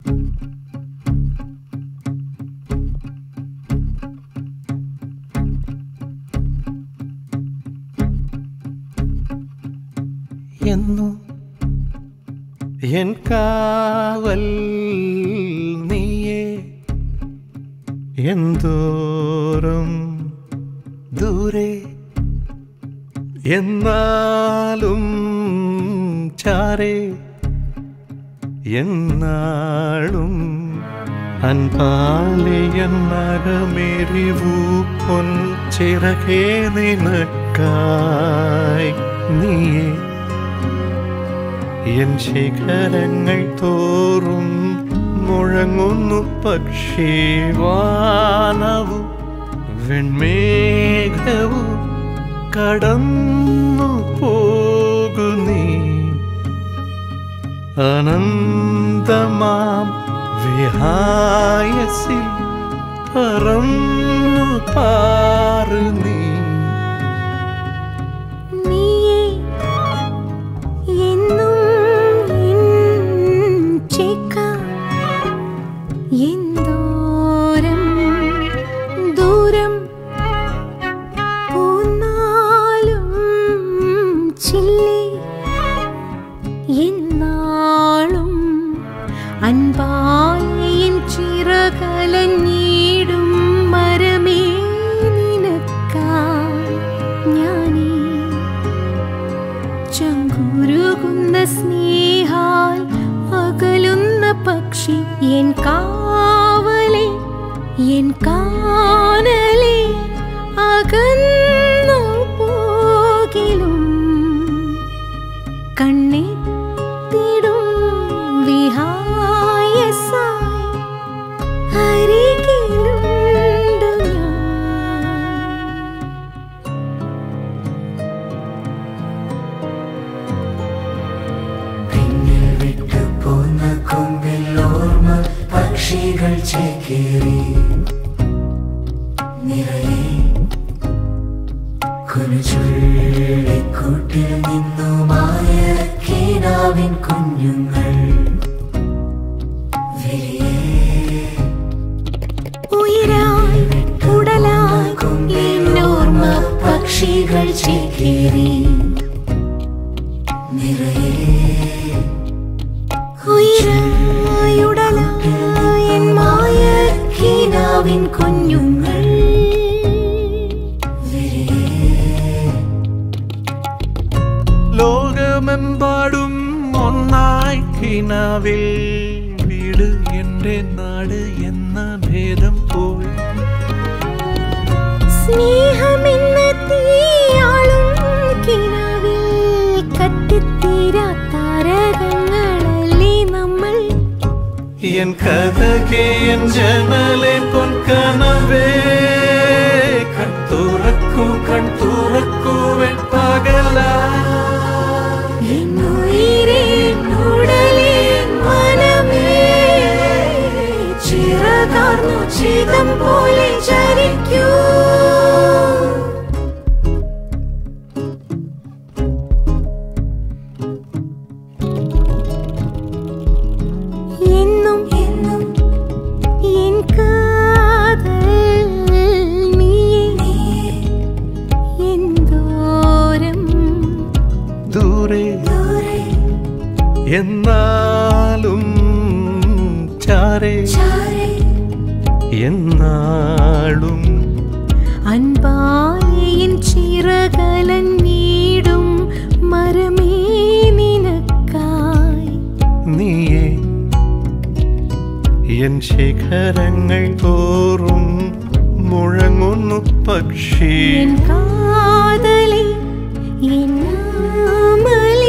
എന്നു എൻ കാവൽ നീയേ എന്തോറും ദൂരെ എന്നാലും ചാരേ എന്നാളും അൻപാലെ എന്നകമെരിവു പൊൻ ചിറകേ നിനക്കായി നീയേ എൻ ശിഖരങ്ങൾ തോറും മുഴങ്ങുന്നു പക്ഷിവാനവും വെൺമേഘവും കടന്നു പോകു നീ അനന്തമാം വിഹായസിൽ പറന്നു പാറു നീ നീയേ എന്നും എൻ ചേക്കാൻ എന്തോരം ദൂരം പോന്നാലും ചില്ലി എന്നാളും അൻപായൻ ചിറകലഞ്ഞിടും മരമേ നിനക്കായി ഞാനേ ചങ്കുരുകുന്ന സ്നേഹാൽ അകലുന്ന പക്ഷി എൻ കാവലെ എൻ കാനലെ അകന്നു പോകിലും കണ്ണെത്തിടും വിഹായസായി അരികിലുണ്ട് ഞാൻ പിന്നിൽ വിട്ടു പോന്ന കൊമ്പിൽ ഓർമ്മ പക്ഷികൾ ചേക്കേറി നിറയെ കുനുചുള്ളിക്കൂട്ടിൽ നിന്നുമായ കീനാവിൻ കുഞ്ഞുങ്ങൾ വിരിയേ ഉയരായി ഉടലായി എന്നോർമ്മ പക്ഷികൾ ചേക്കേറി നിറയെ ഉയരായി ഉടലായി എൻ മായ കീനാവിൻ കുഞ്ഞുങ്ങൾ ലോകമെമ്പാടും ഒന്നായി കിനാവിൽ വീട് എൻ്റെ നാട് എന്ന ഭേദം പോയി സ്നേഹമെന്ന തീയാളും കിനാവിൽ കത്തിത്തീരാ താരകങ്ങളല്ലേ നമ്മൾ എൻ കഥകെ എൻ ജനലെ പൊൻകനവേ കൺ തുറക്കൂ കൺ തുറക്കൂ വെൺ പകലാ എന്നുയിരേ ഉടലേ മനമേ ചിറകാർന്നു ചിതം പോലെ ചരിക്കൂ എന്നും എന്നും എൻ കാതൽ നീയേ എന്തോരം ദൂരെ ദൂരെ എന്നാലും ചാരേ ചാരേ എന്നാളും അൻപായൻ ചിറകലഞ്ഞിടും മരമേ നിനക്കായി നീയേ എൻ ശിഖരങ്ങൾ തോറും മുഴങ്ങുന്നു പക്ഷി എൻ കാതലി എൻ നാമലേ